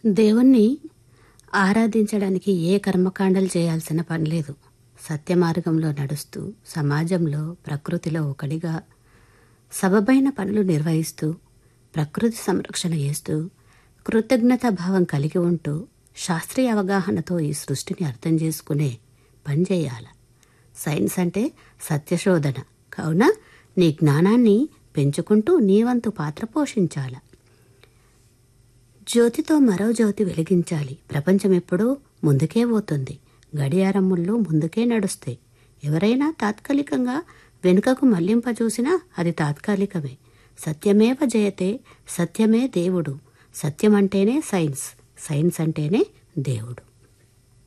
దేవుణ్ణి ఆరాధించడానికి ఏ కర్మకాండలు చేయాల్సిన పని లేదు సత్య మార్గంలో నడుస్తూ సమాజంలో ప్రకృతిలో ఒకడిగా సబబైన పనులు నిర్వహిస్తూ ప్రకృతి సంరక్షణ చేస్తూ కృతజ్ఞతా భావం కలిగి ఉంటూ శాస్త్రీయ అవగాహనతో ఈ సృష్టిని అర్థం చేసుకునే పని చేయాల సైన్స్ అంటే సత్యశోధన కావున నీ జ్ఞానాన్ని పెంచుకుంటూ నీ వంతు పాత్ర పోషించాల జ్యోతితో మరో జ్యోతి వెలిగించాలి ప్రపంచం ఎప్పుడూ ముందుకే పోతుంది గడియారం ముళ్ళు ముందుకే నడుస్తాయి ఎవరైనా తాత్కాలికంగా వెనుకకు మళ్లింప చూసినా అది తాత్కాలికమే సత్యమేవ జయతే సత్యమే దేవుడు సత్యం అంటేనే సైన్స్ సైన్స్ అంటేనే దేవుడు